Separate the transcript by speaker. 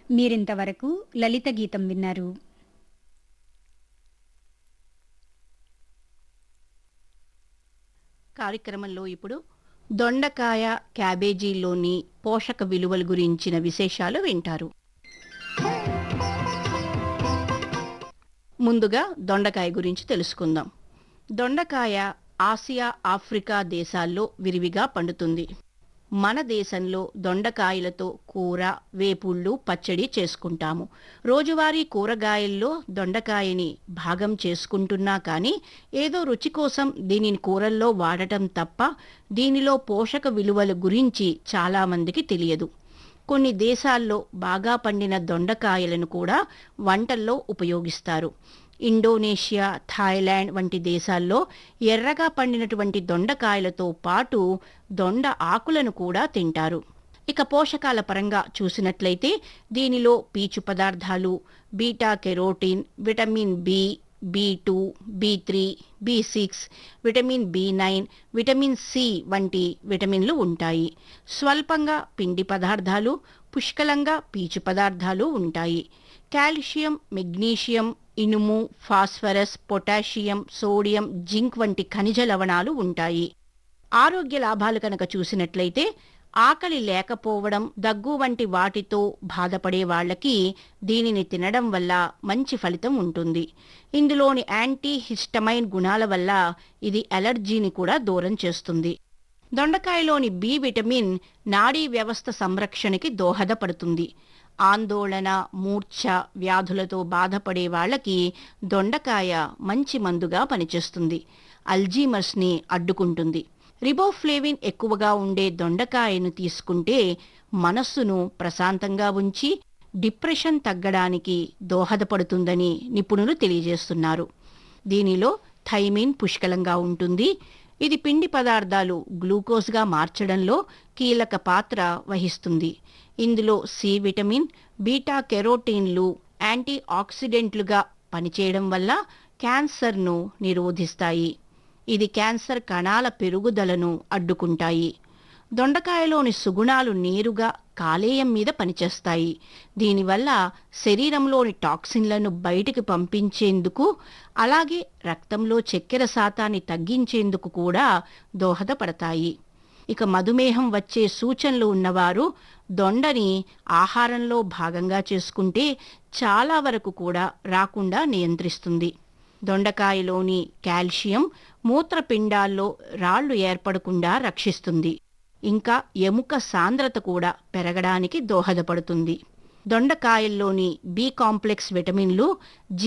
Speaker 1: మీరింతవరకు లలిత గీతం విన్నారు
Speaker 2: కార్యక్రమంలో ఇప్పుడు దొండకాయ క్యాబేజీలోని పోషక విలువల గురించిన విశేషాలు వింటారు ముందుగా దొండకాయ గురించి తెలుసుకుందాం దొండకాయ ఆసియా ఆఫ్రికా దేశాల్లో విరివిగా పండుతుంది మన దేశంలో దొండకాయలతో కూర వేపుళ్ళు పచ్చడి చేసుకుంటాము రోజువారీ కూరగాయల్లో దొండకాయని భాగం చేసుకుంటున్నా కానీ ఏదో రుచి కోసం దీనిని కూరల్లో వాడటం తప్ప దీనిలో పోషక విలువల గురించి చాలామందికి తెలియదు కొన్ని దేశాల్లో బాగా పండిన దొండకాయలను కూడా వంటల్లో ఉపయోగిస్తారు ఇండోనేషియా థాయిలాండ్ వంటి దేశాల్లో ఎర్రగా పండినటువంటి దొండకాయలతో పాటు దొండ ఆకులను కూడా తింటారు ఇక పోషకాల పరంగా చూసినట్లయితే దీనిలో పీచు పదార్థాలు beta carotene vitamin B B two B three B six vitamin B nine vitamin C వంటి విటమిన్లు ఉంటాయి స్వల్పంగా పిండి పదార్థాలు పుష్కలంగా పీచు పదార్థాలు ఉంటాయి కాల్షియం మెగ్నీషియం ఇనుము ఫాస్ఫరస్ పొటాషియం సోడియం జింక్ వంటి ఖనిజ లవణాలు ఉంటాయి ఆరోగ్య లాభాలు కనుక చూసినట్లయితే ఆకలి లేకపోవడం దగ్గు వంటి వాటితో బాధపడే వాళ్ళకి దీనిని తినడం వల్ల మంచి ఫలితం ఉంటుంది ఇందులోని యాంటీ హిస్టమైన్ గుణాల వల్ల ఇది అలర్జీని కూడా దూరం చేస్తుంది దొండకాయలోని బి విటమిన్ నాడీ వ్యవస్థ సంరక్షణకి దోహదపడుతుంది ఆందోళన మూర్ఛ వ్యాధులతో బాధపడే వాళ్ళకి దొండకాయ మంచి మందుగా పనిచేస్తుంది అల్జీమర్స్ని అడ్డుకుంటుంది రిబోఫ్లేవిన్ ఎక్కువగా ఉండే దొండకాయను తీసుకుంటే మనస్సును ప్రశాంతంగా ఉంచి డిప్రెషన్ తగ్గడానికి దోహదపడుతుందని నిపుణులు తెలియజేస్తున్నారు దీనిలో థైమిన్ పుష్కలంగా ఉంటుంది ఇది పిండి పదార్థాలు గ్లూకోజ్గా మార్చడంలో కీలక పాత్ర వహిస్తుంది ఇందులో సి విటమిన్ బీటా కెరోటీన్లు యాంటీ ఆక్సిడెంట్లుగా పనిచేయడం వల్ల క్యాన్సర్ను నిరోధిస్తాయి ఇది క్యాన్సర్ కణాల పెరుగుదలను అడ్డుకుంటాయి దొండకాయలోని సుగుణాలు నేరుగా కాలేయం మీద పనిచేస్తాయి దీనివల్ల శరీరంలోని టాక్సిన్లను బయటికి పంపించేందుకు అలాగే రక్తంలో చక్కెర శాతాన్ని తగ్గించేందుకు కూడా దోహదపడతాయి ఇక మధుమేహం వచ్చే సూచనలు ఉన్నవారు దొండని ఆహారంలో భాగంగా చేసుకుంటే చాలా వరకు కూడా రాకుండా నియంత్రిస్తుంది దొండకాయలోని కాల్షియం మూత్రపిండాల్లో రాళ్లు ఏర్పడకుండా రక్షిస్తుంది ఇంకా ఎముక సాంద్రత కూడా పెరగడానికి దోహదపడుతుంది దొండకాయల్లోని బి కాంప్లెక్స్ విటమిన్లు